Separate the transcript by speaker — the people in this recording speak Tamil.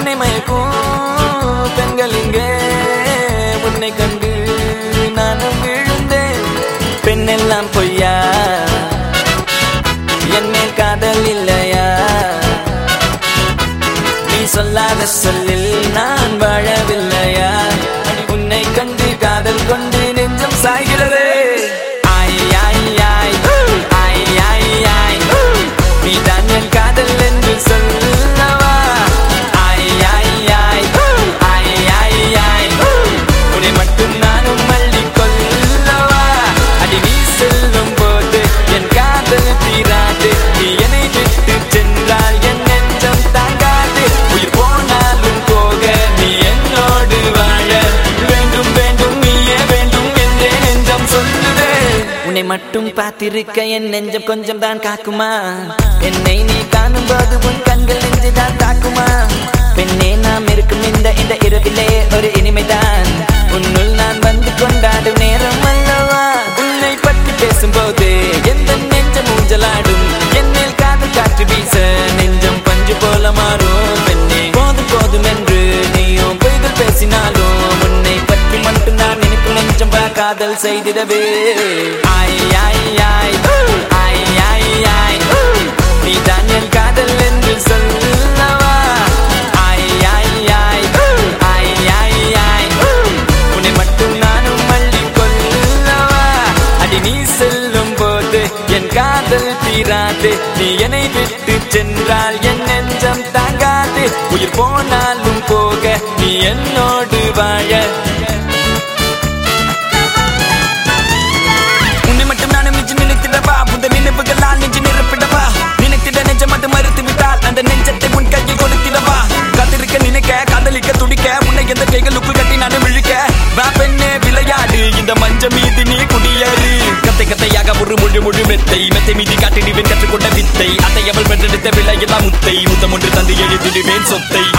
Speaker 1: உன்னை மயக்கும் பெண்கள் இங்கே உன்னை கண்டு நானும் விழுந்தேன் பெண்ணெல்லாம் பொய்யா என் மேல் காதல் இல்லையா நீ சொல்லாத சொல்லில் நான் வாழவில்லையா உன்னை கண்டு காதல் கொண்டு நெஞ்சம் சாய்கிறது ஆய் ஆய் ஆய் ஆய் ஆய் ஆய் நீ தான் என் காதல் என்று சொல்லவா ஆய் ஆய் ஆய் ஆய் ஆய் ஆய் உன்னை மட்டும் நானும் மல்லி கொல்லவா அடி நீ செல்லும் போது என் காதல் தீராது நீ என்னை விட்டு சென்றால் என் நெஞ்சம் தாங்காது உயிர் போனாலும் போக நீ என்னோடு வாழ வேண்டும் வேண்டும் நீயே வேண்டும் என்றே நெஞ்சம் சொல்லுதே உன்னை மட்டும் பார்த்திருக்க என் நெஞ்சம் கொஞ்சம் தான் காக்குமா என்னை நீ காணும் போது உன் கண்கள் நெஞ்சு தான் தாக்குமா பெண்ணே நாம் இருக்கும் இந்த இந்த இரவிலே ஒரு இனிமைதான் உன்னுள் நான் வந்து கொண்டாடும் நேரம் அல்லவா உன்னை பற்றி பேசும்போது எந்த நெஞ்சம் ஊஞ்சலாடும் என் மேல் காதல் காற்று வீச நெஞ்சம் பஞ்சு போல மாறும் பெண்ணே போதும் போதும் என்று நீயும் பொய்கள் பேசினாலும் உன்னை பற்றி மட்டும் நான் நினைக்கும் நெஞ்சம் பா காதல் செய்திடவே ஆய் ஆய் ஆய் ஆய் ஆய் ஆய் நீ தான் என் காதல் என்று சொல்லவா ஆய் ஆய் ஆய் ஆய் ஆய் ஆய் உன்னை மட்டும் நானும் மல்லி கொல்லவா அடி நீ செல்லும் போது என் காதல் தீராது நீ என்னை விட்டு சென்றால் என் நெஞ்சம் தாங்காது உயிர் போனாலும் போக நீ என்னோடு வாழ உன்னை மட்டும் நானும் மிஞ்சி நினைத்திடவா புத நினைவுகளால் நெஞ்சு நிரப்பிடவா நினைத்திட நெஞ்ச மட்டும் மறுத்து விட்டால் அந்த நெஞ்சத்தை உன் கையில் கொடுத்திடவா காத்திருக்க நினைக்க காதலிக்க துடிக்க உன்னை எந்த கைகளுக்குள் கட்டி நானும் விழிக்க வா பெண்ணே விளையாடு இந்த மஞ்ச மீது நீ குடியேறு கத்தை கத்தையாக ஒரு முழு முழு மெத்தை மெத்தை மீதி காட்டிடுவேன் கற்றுக்கொண்ட வித்தை அத்தை அவள் பெற்றெடுத்த விலையெல்லாம் முத்தை முத்தம் ஒன்று தந்து எழுதிடுவேன் சொத்தை